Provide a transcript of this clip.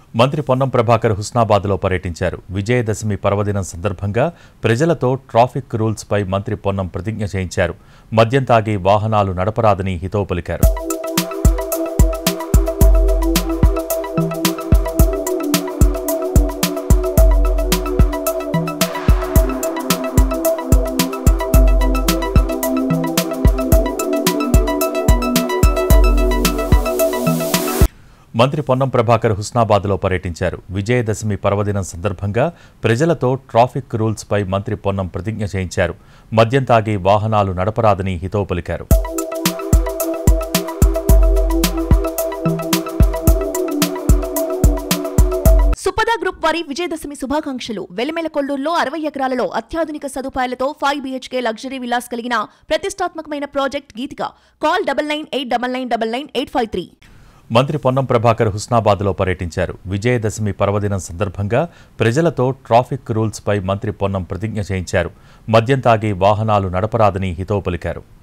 మంత్రి పొన్నం ప్రభాకర్ హుస్నాబాద్లో పర్యటించారు విజయదశమి పర్వదినం సందర్భంగా ప్రజలతో ట్రాఫిక్ రూల్స్పై మంత్రి పొన్నం ప్రతిజ్ఞ చేయించారు మద్యం తాగి వాహనాలు నడపరాదని హితవు పలికారు మంత్రి పొన్నం ప్రభాకర్ హుస్నాబాద్లో పర్యటించారు విజయదశమి పర్వదినం సందర్భంగా ప్రజలతో ట్రాఫిక్ రూల్స్పై మంత్రి పొన్నం ప్రతిజ్ఞ చేయించారు మద్యం తాగి వాహనాలు నడపరాదని హితవు పలికారు సుపద గ్రూప్ వారి విజయదశమి శుభాకాంక్షలు వెలిమెల కొల్లూరులో అరవై ఎకరాలలో అత్యాధునిక సదుపాయాలతో ఫైవ్ బీహెచ్కే లగ్జరీ విలాస్ కలిగిన ప్రతిష్టాత్మకమైన project Geethika call double nine eight double nine double nine eight five three మంత్రి పొన్నం ప్రభాకర్ హుస్నాబాద్లో పర్యటించారు విజయదశమి పర్వదినం సందర్భంగా ప్రజలతో ట్రాఫిక్ రూల్స్పై మంత్రి పొన్నం ప్రతిజ్ఞ చేయించారు మద్యం తాగి వాహనాలు నడపరాదని హితవు పలికారు